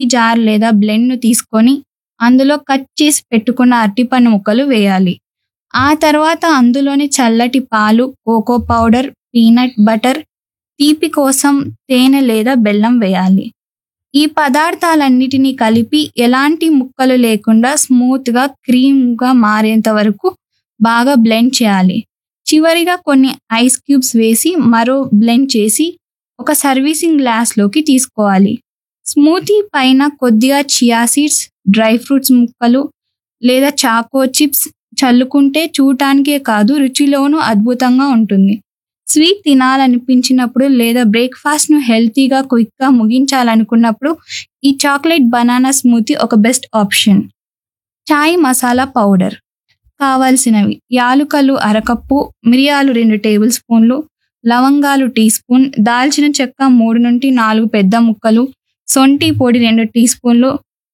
Jar లేదా బ్లెండ్ను తీసుకొని అందులో కట్ చేసి పెట్టుకున్న అరటిపండు ముక్కలు వేయాలి ఆ తర్వాత అందులోని చల్లటి పాలు కోకో పౌడర్ పీనట్ బటర్ తీపి కోసం తేనె లేదా బెల్లం వేయాలి ఈ పదార్థాలన్నిటినీ కలిపి ఎలాంటి ముక్కలు లేకుండా స్మూత్గా క్రీమ్గా మారేంత వరకు బాగా బ్లెండ్ చేయాలి చివరిగా కొన్ని ఐస్ క్యూబ్స్ వేసి మరో బ్లెండ్ చేసి ఒక సర్వీసింగ్ గ్లాస్లోకి తీసుకోవాలి స్మూతీ పైన కొద్దిగా చియా సీడ్స్ డ్రై ఫ్రూట్స్ ముక్కలు లేదా చాకో చిప్స్ చల్లుకుంటే చూడటానికే కాదు రుచిలోనూ అద్భుతంగా ఉంటుంది స్వీట్ తినాలనిపించినప్పుడు లేదా బ్రేక్ఫాస్ట్ను హెల్తీగా క్విక్గా ముగించాలనుకున్నప్పుడు ఈ చాక్లెట్ బనానా స్మూతీ ఒక best option chai masala powder కావాల్సినవి యాలుకలు అరకప్పు మిరియాలు రెండు టేబుల్ స్పూన్లు లవంగాలు టీ స్పూన్ దాల్చిన చెక్క మూడు నుండి నాలుగు పెద్ద ముక్కలు సొంటి పొడి రెండు టీ స్పూన్లు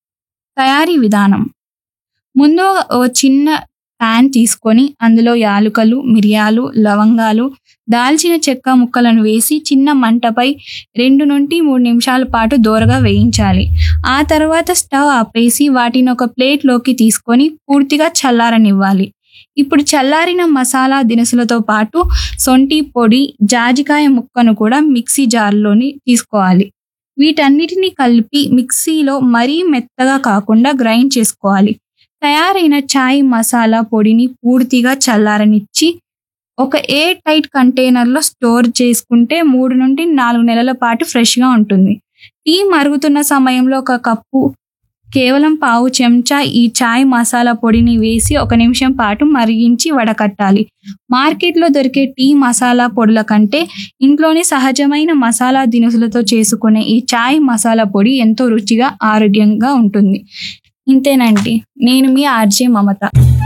తయారీ విధానం ముందు ఓ చిన్న ప్యాన్ తీసుకొని అందులో యాలుకలు మిరియాలు లవంగాలు దాల్చిన చెక్క ముక్కలను వేసి చిన్న మంటపై రెండు నుండి మూడు నిమిషాల పాటు దోరగా వేయించాలి ఆ తర్వాత స్టవ్ ఆపేసి వాటిని ఒక ప్లేట్లోకి తీసుకొని పూర్తిగా చల్లారనివ్వాలి ఇప్పుడు చల్లారిన మసాలా దినుసులతో పాటు సొంటి పొడి జాజికాయ ముక్కను కూడా మిక్సీ జార్లోని తీసుకోవాలి వీటన్నిటిని కలిపి మిక్సీలో మరీ మెత్తగా కాకుండా గ్రైండ్ చేసుకోవాలి తయారైన చాయ్ మసాలా పొడిని పూర్తిగా చల్లారనిచ్చి ఒక ఎయిర్ టైట్ కంటైనర్లో స్టోర్ చేసుకుంటే మూడు నుండి నాలుగు నెలల పాటు ఫ్రెష్గా ఉంటుంది టీ మరుగుతున్న సమయంలో ఒక కప్పు కేవలం పావు చెంచా ఈ చాయ్ మసాలా పొడిని వేసి ఒక నిమిషం పాటు మరిగించి వడకట్టాలి మార్కెట్లో దొరికే టీ మసాలా పొడుల కంటే ఇంట్లోని సహజమైన మసాలా దినుసులతో చేసుకునే ఈ చాయ్ మసాలా పొడి ఎంతో రుచిగా ఆరోగ్యంగా ఉంటుంది ఇంతేనండి నేను మీ ఆర్జే మమత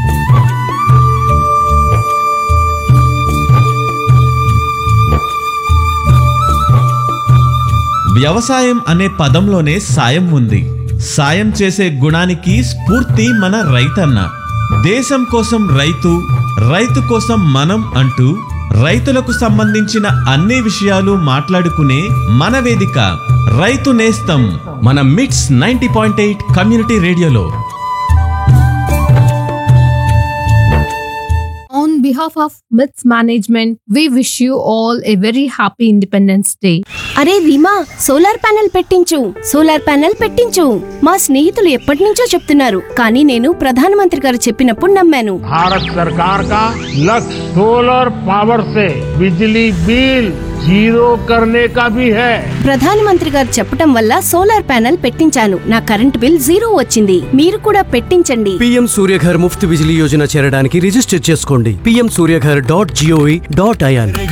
వ్యవసాయం అనే పదంలోనే సాయం ఉంది సాయం చేసే గుణానికి స్ఫూర్తి మన రైతన్న దేశం కోసం రైతు రైతు కోసం మనం అంటూ రైతులకు సంబంధించిన అన్ని విషయాలు మాట్లాడుకునే మన వేదిక రైతు నేస్తం మన MITS ninety point eight community రేడియోలో On behalf of MITS management, we wish you all a very happy Independence Day. అరే రీమా సోలార్ ప్యానెల్ పెట్టించు సోలార్ ప్యానెల్ పెట్టించు మా స్నేహితులు ఎప్పటి నుంచో చెప్తున్నారు కానీ నేను ప్రధానమంత్రి గారు చెప్పినప్పుడు నమ్మాను भारत सरकार का लक्ष्य सोलर पावर से बिजली बिल जीरो करने का भी है ప్రధానమంత్రి గారు చెప్పటం వల్ల సోలార్ ప్యానెల్ పెట్టించాను నా కరెంట్ బిల్ జీరో వచ్చింది మీరు కూడా పెట్టించండి పీఎం సూర్యఘర్ ముఫ్త్ బిజిలీ యోజన చేరడానికి రిజిస్టర్ చేసుకోండి PM Suryaghar dot GOV dot IN